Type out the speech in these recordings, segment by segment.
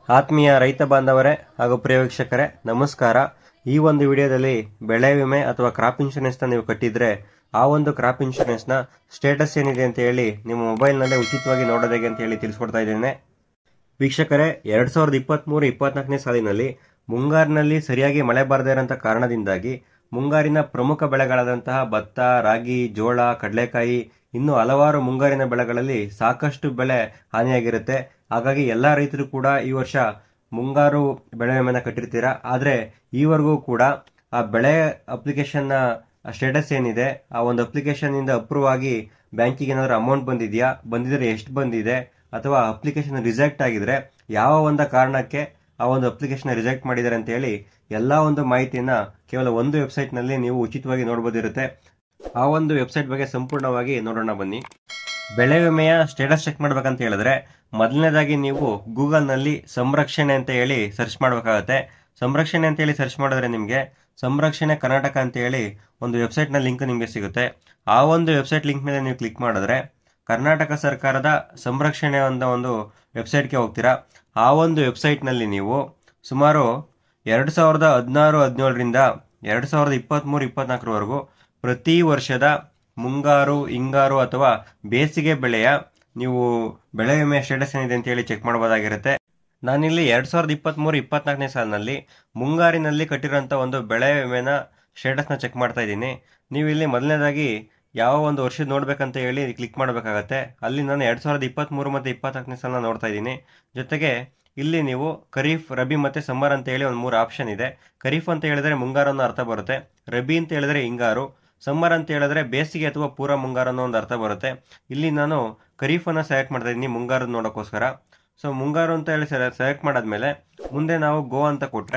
ಆತ್ಮೀಯ ರೈತ ಬಾಂಧವರೇ ಹಾಗೂ ಪ್ರಿಯ ವೀಕ್ಷಕರೇ ನಮಸ್ಕಾರ ಈ ಒಂದು ವಿಡಿಯೋದಲ್ಲಿ ಬೆಳೆ ವಿಮೆ ಅಥವಾ ಕ್ರಾಪ್ ಇನ್ಶೂರೆನ್ಸ್ನ ನೀವು ಕಟ್ಟಿದ್ರೆ ಆ ಒಂದು ಕ್ರಾಪ್ ಇನ್ಶೂರೆನ್ಸ್ನ ಸ್ಟೇಟಸ್ ಏನಿದೆ ಅಂತ ಹೇಳಿ ನಿಮ್ಮ ಮೊಬೈಲ್ನಲ್ಲೇ ಉಚಿತವಾಗಿ ನೋಡೋದಾಗೆ ಅಂತ ಹೇಳಿ ತಿಳಿಸ್ಕೊಡ್ತಾ ಇದ್ದೇನೆ ವೀಕ್ಷಕರೇ ಎರಡ್ ಸಾವಿರದ ಇಪ್ಪತ್ತ್ಮೂರು ಇಪ್ಪತ್ನಾಲ್ಕನೇ ಸಾಲಿನಲ್ಲಿ ಮುಂಗಾರಿನಲ್ಲಿ ಸರಿಯಾಗಿ ಮಳೆ ಬಾರದೇ ಇರೋಂಥ ಕಾರಣದಿಂದಾಗಿ ಮುಂಗಾರಿನ ಪ್ರಮುಖ ಬೆಳೆಗಳಾದಂತಹ ಭತ್ತ ರಾಗಿ ಜೋಳ ಕಡಲೆಕಾಯಿ ಇನ್ನು ಹಲವಾರು ಮುಂಗಾರಿನ ಬೆಳೆಗಳಲ್ಲಿ ಸಾಕಷ್ಟು ಬೆಳೆ ಹಾನಿಯಾಗಿರುತ್ತೆ ಹಾಗಾಗಿ ಎಲ್ಲ ರೈತರು ಕೂಡ ಈ ವರ್ಷ ಮುಂಗಾರು ಬೆಳೆ ವಿಮೆನ ಕಟ್ಟಿರ್ತೀರಾ ಆದರೆ ಈವರೆಗೂ ಕೂಡ ಆ ಬೆಳೆ ಅಪ್ಲಿಕೇಶನ್ನ ಸ್ಟೇಟಸ್ ಏನಿದೆ ಆ ಒಂದು ಅಪ್ಲಿಕೇಶನ್ ಇಂದ ಅಪ್ರೂವ್ ಆಗಿ ಬ್ಯಾಂಕಿಗೆ ಏನಾದರೂ ಅಮೌಂಟ್ ಬಂದಿದೆಯಾ ಬಂದಿದ್ರೆ ಎಷ್ಟು ಬಂದಿದೆ ಅಥವಾ ಅಪ್ಲಿಕೇಶನ್ ರಿಜೆಕ್ಟ್ ಆಗಿದ್ರೆ ಯಾವ ಒಂದು ಕಾರಣಕ್ಕೆ ಆ ಒಂದು ಅಪ್ಲಿಕೇಶನ್ ರಿಜೆಕ್ಟ್ ಮಾಡಿದ್ದಾರೆ ಅಂತ ಹೇಳಿ ಎಲ್ಲ ಒಂದು ಮಾಹಿತಿಯನ್ನ ಕೇವಲ ಒಂದು ವೆಬ್ಸೈಟ್ನಲ್ಲಿ ನೀವು ಉಚಿತವಾಗಿ ನೋಡ್ಬೋದಿರುತ್ತೆ ಆ ಒಂದು ವೆಬ್ಸೈಟ್ ಬಗ್ಗೆ ಸಂಪೂರ್ಣವಾಗಿ ನೋಡೋಣ ಬನ್ನಿ ಬೆಳೆ ವಿಮೆಯ ಸ್ಟೇಟಸ್ ಚೆಕ್ ಮಾಡ್ಬೇಕಂತ ಹೇಳಿದ್ರೆ ಮೊದಲನೇದಾಗಿ ನೀವು ಗೂಗಲ್ನಲ್ಲಿ ಸಂರಕ್ಷಣೆ ಅಂತ ಹೇಳಿ ಸರ್ಚ್ ಮಾಡಬೇಕಾಗತ್ತೆ ಸಂರಕ್ಷಣೆ ಅಂತ ಹೇಳಿ ಸರ್ಚ್ ಮಾಡಿದ್ರೆ ನಿಮಗೆ ಸಂರಕ್ಷಣೆ ಕರ್ನಾಟಕ ಅಂತ ಹೇಳಿ ಒಂದು ವೆಬ್ಸೈಟ್ನ ಲಿಂಕ್ ನಿಮಗೆ ಸಿಗುತ್ತೆ ಆ ಒಂದು ವೆಬ್ಸೈಟ್ ಲಿಂಕ್ ಮೇಲೆ ನೀವು ಕ್ಲಿಕ್ ಮಾಡಿದ್ರೆ ಕರ್ನಾಟಕ ಸರ್ಕಾರದ ಸಂರಕ್ಷಣೆ ಅಂತ ಒಂದು ವೆಬ್ಸೈಟ್ಗೆ ಹೋಗ್ತೀರಾ ಆ ಒಂದು ವೆಬ್ಸೈಟ್ನಲ್ಲಿ ನೀವು ಸುಮಾರು ಎರಡು ಸಾವಿರದ ಹದಿನಾರು ಹದಿನೇಳರಿಂದ ಎರಡು ಸಾವಿರದ ಇಪ್ಪತ್ತ್ಮೂರು ಇಪ್ಪತ್ನಾಲ್ಕರವರೆಗೂ ಪ್ರತಿ ವರ್ಷದ ಮುಂಗಾರು ಹಿಂಗಾರು ಅಥವಾ ಬೇಸಿಗೆ ಬೆಳೆಯ ನೀವು ಬೆಳೆ ವಿಮೆ ಸ್ಟೇಟಸ್ ಏನಿದೆ ಅಂತ ಹೇಳಿ ಚೆಕ್ ಮಾಡ್ಬೋದಾಗಿರುತ್ತೆ ನಾನಿಲ್ಲಿ ಎರಡು ಸಾವಿರದ ಇಪ್ಪತ್ತ್ಮೂರು ಇಪ್ಪತ್ನಾಲ್ಕನೇ ಸಾಲಿನಲ್ಲಿ ಮುಂಗಾರಿನಲ್ಲಿ ಕಟ್ಟಿರೋಂಥ ಒಂದು ಬೆಳೆ ವಿಮೆನ ಸ್ಟೇಟಸ್ನ ಚೆಕ್ ಮಾಡ್ತಾ ಇದ್ದೀನಿ ನೀವು ಇಲ್ಲಿ ಮೊದಲನೇದಾಗಿ ಯಾವ ಒಂದು ವರ್ಷದ ನೋಡ್ಬೇಕಂತ ಹೇಳಿ ಕ್ಲಿಕ್ ಮಾಡಬೇಕಾಗತ್ತೆ ಅಲ್ಲಿ ನಾನು ಎರಡು ಸಾವಿರದ ಇಪ್ಪತ್ತ್ಮೂರು ಮತ್ತು ಇಪ್ಪತ್ನಾಲ್ಕನೇ ಸಾಲನ ನೋಡ್ತಾ ಇದ್ದೀನಿ ಜೊತೆಗೆ ಇಲ್ಲಿ ನೀವು ಖರೀಫ್ ರಬಿ ಮತ್ತು ಸಮ್ಮರ್ ಅಂತ ಹೇಳಿ ಒಂದು ಮೂರು ಆಪ್ಷನ್ ಇದೆ ಖರೀಫ್ ಅಂತ ಹೇಳಿದ್ರೆ ಮುಂಗಾರು ಅನ್ನೋ ಅರ್ಥ ಬರುತ್ತೆ ರಬಿ ಅಂತ ಹೇಳಿದ್ರೆ ಹಿಂಗಾರು ಸಮ್ಮರ್ ಅಂತ ಹೇಳಿದ್ರೆ ಬೇಸಿಗೆ ಅಥವಾ ಪೂರ ಮುಂಗಾರು ಅನ್ನೋ ಒಂದು ಅರ್ಥ ಬರುತ್ತೆ ಇಲ್ಲಿ ನಾನು ಖರೀಫನ್ನು ಸೆಲೆಕ್ಟ್ ಮಾಡ್ತಾ ಇದ್ದೀನಿ ಮುಂಗಾರು ನೋಡೋಕ್ಕೋಸ್ಕರ ಸೊ ಮುಂಗಾರು ಅಂತ ಹೇಳಿ ಸೆಲೆಕ್ಟ್ ಮಾಡಾದ್ಮೇಲೆ ಮುಂದೆ ನಾವು ಗೋ ಅಂತ ಕೊಟ್ಟರೆ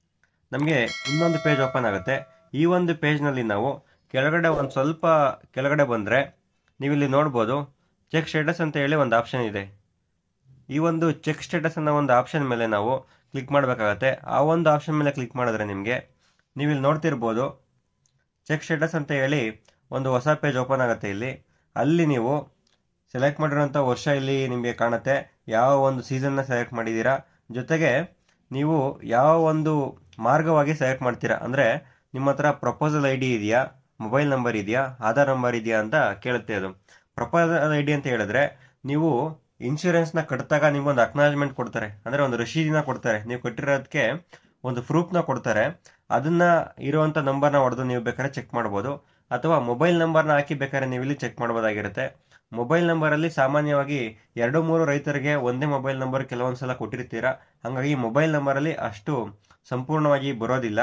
ನಮಗೆ ಇನ್ನೊಂದು ಪೇಜ್ ಓಪನ್ ಆಗುತ್ತೆ ಈ ಒಂದು ಪೇಜ್ನಲ್ಲಿ ನಾವು ಕೆಳಗಡೆ ಒಂದು ಸ್ವಲ್ಪ ಕೆಳಗಡೆ ಬಂದರೆ ನೀವಿಲ್ಲಿ ನೋಡ್ಬೋದು ಚೆಕ್ ಸ್ಟೇಟಸ್ ಅಂತ ಹೇಳಿ ಒಂದು ಆಪ್ಷನ್ ಇದೆ ಈ ಒಂದು ಚೆಕ್ ಸ್ಟೇಟಸ್ ಅನ್ನೋ ಒಂದು ಆಪ್ಷನ್ ಮೇಲೆ ನಾವು ಕ್ಲಿಕ್ ಮಾಡಬೇಕಾಗತ್ತೆ ಆ ಒಂದು ಆಪ್ಷನ್ ಮೇಲೆ ಕ್ಲಿಕ್ ಮಾಡಿದ್ರೆ ನಿಮಗೆ ನೀವಿಲ್ಲಿ ನೋಡ್ತಿರ್ಬೋದು ಚೆಕ್ ಸ್ಟೇಟಸ್ ಅಂತ ಹೇಳಿ ಒಂದು ಹೊಸ ಪೇಜ್ ಓಪನ್ ಆಗುತ್ತೆ ಇಲ್ಲಿ ಅಲ್ಲಿ ನೀವು ಸೆಲೆಕ್ಟ್ ಮಾಡಿರೋಂಥ ವರ್ಷ ಇಲ್ಲಿ ನಿಮಗೆ ಕಾಣುತ್ತೆ ಯಾವ ಒಂದು ಸೀಸನ್ನ ಸೆಲೆಕ್ಟ್ ಮಾಡಿದ್ದೀರಾ ಜೊತೆಗೆ ನೀವು ಯಾವ ಒಂದು ಮಾರ್ಗವಾಗಿ ಸೆಲೆಕ್ಟ್ ಮಾಡ್ತೀರಾ ಅಂದರೆ ನಿಮ್ಮ ಹತ್ರ ಪ್ರಪೋಸಲ್ ಐ ಡಿ ಇದೆಯಾ ಮೊಬೈಲ್ ನಂಬರ್ ಇದೆಯಾ ಆಧಾರ್ ನಂಬರ್ ಇದೆಯಾ ಅಂತ ಕೇಳುತ್ತೆ ಅದು ಪ್ರಪೋಸಲ್ ಐ ಡಿ ಅಂತ ಹೇಳಿದ್ರೆ ನೀವು ಇನ್ಶೂರೆನ್ಸ್ನ ಕಟ್ಟಿದಾಗ ನಿಮ್ಗೊಂದು ಅಕ್ನಾಲಜ್ಮೆಂಟ್ ಕೊಡ್ತಾರೆ ಅಂದರೆ ಒಂದು ರಶೀದಿನ ಕೊಡ್ತಾರೆ ನೀವು ಕಟ್ಟಿರೋದಕ್ಕೆ ಒಂದು ಪ್ರೂಫ್ನ ಕೊಡ್ತಾರೆ ಅದನ್ನ ಇರುವಂಥ ನಂಬರ್ನ ಹೊಡೆದು ನೀವು ಬೇಕಾದ್ರೆ ಚೆಕ್ ಮಾಡ್ಬೋದು ಅಥವಾ ಮೊಬೈಲ್ ನಂಬರ್ನ ಹಾಕಿ ಬೇಕಾದ್ರೆ ನೀವು ಇಲ್ಲಿ ಚೆಕ್ ಮಾಡ್ಬೋದಾಗಿರುತ್ತೆ ಮೊಬೈಲ್ ನಂಬರಲ್ಲಿ ಸಾಮಾನ್ಯವಾಗಿ ಎರಡು ಮೂರು ರೈತರಿಗೆ ಒಂದೇ ಮೊಬೈಲ್ ನಂಬರ್ ಕೆಲವೊಂದು ಸಲ ಕೊಟ್ಟಿರ್ತೀರಾ ಹಾಗಾಗಿ ಮೊಬೈಲ್ ನಂಬರಲ್ಲಿ ಅಷ್ಟು ಸಂಪೂರ್ಣವಾಗಿ ಬರೋದಿಲ್ಲ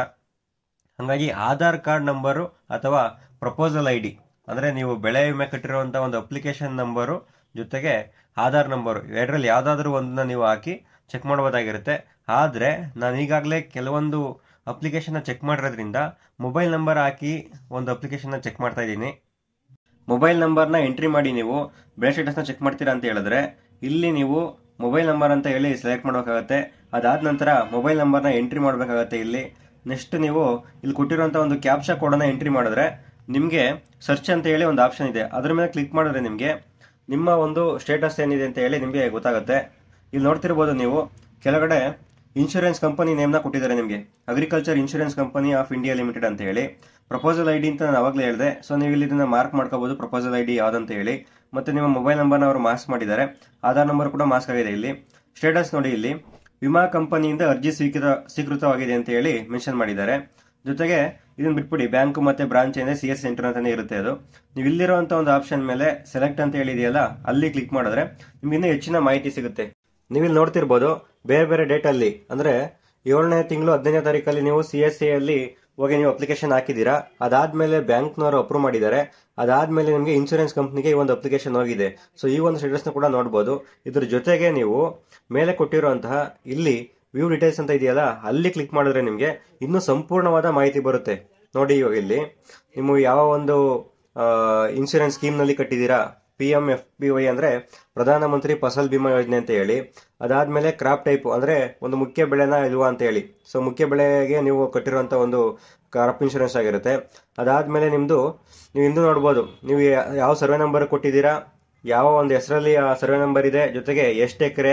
ಹಾಗಾಗಿ ಆಧಾರ್ ಕಾರ್ಡ್ ನಂಬರು ಅಥವಾ ಪ್ರಪೋಸಲ್ ಐ ಡಿ ಅಂದರೆ ನೀವು ಬೆಳೆ ವಿಮೆ ಕಟ್ಟಿರುವಂಥ ಒಂದು ಅಪ್ಲಿಕೇಶನ್ ನಂಬರು ಜೊತೆಗೆ ಆಧಾರ್ ನಂಬರು ಎರಡರಲ್ಲಿ ಯಾವುದಾದ್ರೂ ಒಂದನ್ನ ನೀವು ಹಾಕಿ ಚೆಕ್ ಮಾಡ್ಬೋದಾಗಿರುತ್ತೆ ಆದರೆ ನಾನು ಈಗಾಗಲೇ ಕೆಲವೊಂದು ಅಪ್ಲಿಕೇಶನ್ನ ಚೆಕ್ ಮಾಡಿರೋದ್ರಿಂದ ಮೊಬೈಲ್ ನಂಬರ್ ಹಾಕಿ ಒಂದು ಅಪ್ಲಿಕೇಶನ್ನ ಚೆಕ್ ಮಾಡ್ತಾ ಇದ್ದೀನಿ ಮೊಬೈಲ್ ನಂಬರ್ನ ಎಂಟ್ರಿ ಮಾಡಿ ನೀವು ಬೆಳೆ ಸ್ಟೇಟಸ್ನ ಚೆಕ್ ಮಾಡ್ತೀರಾ ಅಂತ ಹೇಳಿದ್ರೆ ಇಲ್ಲಿ ನೀವು ಮೊಬೈಲ್ ನಂಬರ್ ಅಂತ ಹೇಳಿ ಸೆಲೆಕ್ಟ್ ಮಾಡಬೇಕಾಗತ್ತೆ ಅದಾದ ನಂತರ ಮೊಬೈಲ್ ನಂಬರ್ನ ಎಂಟ್ರಿ ಮಾಡಬೇಕಾಗತ್ತೆ ಇಲ್ಲಿ ನೆಕ್ಸ್ಟ್ ನೀವು ಇಲ್ಲಿ ಕೊಟ್ಟಿರುವಂಥ ಒಂದು ಕ್ಯಾಪ್ಷಾ ಕೋಡನ್ನು ಎಂಟ್ರಿ ಮಾಡಿದ್ರೆ ನಿಮಗೆ ಸರ್ಚ್ ಅಂತ ಹೇಳಿ ಒಂದು ಆಪ್ಷನ್ ಇದೆ ಅದ್ರ ಮೇಲೆ ಕ್ಲಿಕ್ ಮಾಡಿದ್ರೆ ನಿಮಗೆ ನಿಮ್ಮ ಒಂದು ಸ್ಟೇಟಸ್ ಏನಿದೆ ಅಂತ ಹೇಳಿ ನಿಮಗೆ ಗೊತ್ತಾಗುತ್ತೆ ಇಲ್ಲಿ ನೋಡ್ತಿರ್ಬೋದು ನೀವು ಕೆಳಗಡೆ ಇನ್ಶೂರೆನ್ಸ್ ಕಂಪನಿ ನೇಮ್ನ ಕೊಟ್ಟಿದ್ದಾರೆ ನಿಮಗೆ agriculture insurance company of India limited ಅಂತ ಹೇಳಿ ಪ್ರಪೋಸಲ್ ಐ ಡಿ ಅಂತ ನಾನು ಅವಾಗಲೇ ಹೇಳಿದೆ ಸೊ ನೀವು ಇಲ್ಲಿ ಇದನ್ನ ಮಾರ್ಕ್ ಮಾಡ್ಕೋಬಹುದು ಪ್ರಪೋಸಲ್ ಐ ಡಿ ಯಾವ್ದಂತ ಹೇಳಿ ಮತ್ತೆ ನಿಮ್ಮ ಮೊಬೈಲ್ ನಂಬರ್ನ ಅವರು ಮಾರ್ಕ್ಸ್ ಮಾಡಿದ್ದಾರೆ ಆಧಾರ್ ನಂಬರ್ ಕೂಡ ಮಾರ್ಕ್ಸ್ ಆಗಿದೆ ಇಲ್ಲಿ ಸ್ಟೇಟಸ್ ನೋಡಿ ಇಲ್ಲಿ ವಿಮಾ ಕಂಪನಿಯಿಂದ ಅರ್ಜಿ ಸ್ವೀಕೃತ ಸ್ವೀಕೃತವಾಗಿದೆ ಅಂತ ಹೇಳಿ ಮೆನ್ಷನ್ ಮಾಡಿದ್ದಾರೆ ಜೊತೆಗೆ ಇದನ್ನ ಬಿಟ್ಬಿಡಿ ಬ್ಯಾಂಕ್ ಮತ್ತೆ ಬ್ರಾಂಚ್ ಏನಿದೆ ಸಿ ಎಸ್ ಸೆಂಟರ್ ಅಂತಾನೆ ಇರುತ್ತೆ ಅದು ನೀವು ಇಲ್ಲಿರುವಂತ ಒಂದು ಆಪ್ಷನ್ ಮೇಲೆ ಸೆಲೆಕ್ಟ್ ಅಂತ ಹೇಳಿದೆಯಲ್ಲ ಅಲ್ಲಿ ಕ್ಲಿಕ್ ಮಾಡಿದ್ರೆ ನಿಮ್ಗೆ ಇನ್ನೂ ಹೆಚ್ಚಿನ ಮಾಹಿತಿ ಸಿಗುತ್ತೆ ನೀವು ಇಲ್ಲಿ ನೋಡ್ತಿರ್ಬೋದು ಬೇರೆ ಬೇರೆ ಡೇಟ್ ಅಲ್ಲಿ ಅಂದ್ರೆ ಏಳನೇ ತಿಂಗಳು ಹದಿನೈದನೇ ತಾರೀಕಲ್ಲಿ ನೀವು ಸಿ ಎಸ್ ಅಲ್ಲಿ ಹೋಗಿ ನೀವು ಅಪ್ಲಿಕೇಶನ್ ಹಾಕಿದ್ದೀರಾ ಅದಾದ್ಮೇಲೆ ಬ್ಯಾಂಕ್ನವರು ಅಪ್ರೂವ್ ಮಾಡಿದ್ದಾರೆ ಅದಾದ್ಮೇಲೆ ನಿಮಗೆ ಇನ್ಶೂರೆನ್ಸ್ ಕಂಪ್ನಿಗೆ ಈ ಒಂದು ಅಪ್ಲಿಕೇಶನ್ ಹೋಗಿದೆ ಸೊ ಈ ಒಂದು ಸ್ಟೇಟಸ್ನ ಕೂಡ ನೋಡ್ಬೋದು ಇದ್ರ ಜೊತೆಗೆ ನೀವು ಮೇಲೆ ಕೊಟ್ಟಿರುವಂತಹ ಇಲ್ಲಿ ವ್ಯೂ ಡೀಟೇಲ್ಸ್ ಅಂತ ಇದೆಯಲ್ಲ ಅಲ್ಲಿ ಕ್ಲಿಕ್ ಮಾಡಿದ್ರೆ ನಿಮಗೆ ಇನ್ನೂ ಸಂಪೂರ್ಣವಾದ ಮಾಹಿತಿ ಬರುತ್ತೆ ನೋಡಿ ಇವಾಗ ಇಲ್ಲಿ ನೀವು ಯಾವ ಒಂದು ಇನ್ಶೂರೆನ್ಸ್ ಸ್ಕೀಮ್ನಲ್ಲಿ ಕಟ್ಟಿದ್ದೀರಾ P M F B Y ಅಂದರೆ ಪ್ರಧಾನಮಂತ್ರಿ ಫಸಲ್ ಬಿಮಾ ಯೋಜನೆ ಅಂತ ಹೇಳಿ ಅದಾದಮೇಲೆ ಕ್ರಾಪ್ ಟೈಪ್ ಅಂದರೆ ಒಂದು ಮುಖ್ಯ ಬೆಳೆನ ಇಲ್ವಾ ಅಂತ ಹೇಳಿ ಸೊ ಮುಖ್ಯ ಬೆಳೆಗೆ ನೀವು ಕಟ್ಟಿರುವಂಥ ಒಂದು ಕ್ರಾಪ್ ಇನ್ಶೂರೆನ್ಸ್ ಆಗಿರುತ್ತೆ ಅದಾದಮೇಲೆ ನಿಮ್ಮದು ನೀವು ಇಂದು ನೋಡ್ಬೋದು ನೀವು ಯಾ- ಯಾವ ಸರ್ವೆ ನಂಬರ್ ಕೊಟ್ಟಿದ್ದೀರಾ ಯಾವ ಒಂದು ಹೆಸರಲ್ಲಿ ಆ ಸರ್ವೆ ನಂಬರ್ ಇದೆ ಜೊತೆಗೆ ಎಷ್ಟು ಎಕರೆ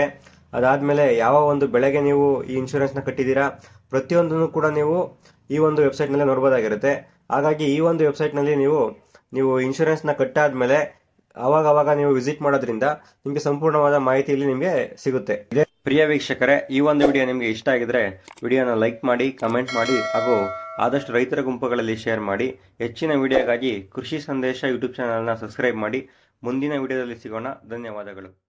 ಅದಾದಮೇಲೆ ಯಾವ ಒಂದು ಬೆಳೆಗೆ ನೀವು ಈ ಇನ್ಶೂರೆನ್ಸ್ನ ಕಟ್ಟಿದ್ದೀರಾ ಪ್ರತಿಯೊಂದನ್ನು ಕೂಡ ನೀವು ಈ ಒಂದು ವೆಬ್ಸೈಟ್ನಲ್ಲೇ ನೋಡ್ಬೋದಾಗಿರುತ್ತೆ ಹಾಗಾಗಿ ಈ ಒಂದು ವೆಬ್ಸೈಟ್ನಲ್ಲಿ ನೀವು ನೀವು ಇನ್ಶೂರೆನ್ಸ್ನ ಕಟ್ಟಾದ್ಮೇಲೆ ಅವಾಗ ಅವಾಗ ನೀವು ವಿಸಿಟ್ ಮಾಡೋದ್ರಿಂದ ನಿಮಗೆ ಸಂಪೂರ್ಣವಾದ ಮಾಹಿತಿ ಇಲ್ಲಿ ನಿಮಗೆ ಸಿಗುತ್ತೆ ಇದೇ ಪ್ರಿಯ ವೀಕ್ಷಕರೇ ಈ ಒಂದು ವಿಡಿಯೋ ನಿಮಗೆ ಇಷ್ಟ ಆಗಿದ್ರೆ ವಿಡಿಯೋನ ಲೈಕ್ ಮಾಡಿ ಕಮೆಂಟ್ ಮಾಡಿ ಹಾಗೂ ಆದಷ್ಟು ರೈತರ ಗುಂಪುಗಳಲ್ಲಿ ಶೇರ್ ಮಾಡಿ ಹೆಚ್ಚಿನ ವಿಡಿಯೋಗಾಗಿ ಕೃಷಿ ಸಂದೇಶ ಯೂಟ್ಯೂಬ್ ಚಾನಲ್ನ ಸಬ್ಸ್ಕ್ರೈಬ್ ಮಾಡಿ ಮುಂದಿನ ವಿಡಿಯೋದಲ್ಲಿ ಸಿಗೋಣ ಧನ್ಯವಾದಗಳು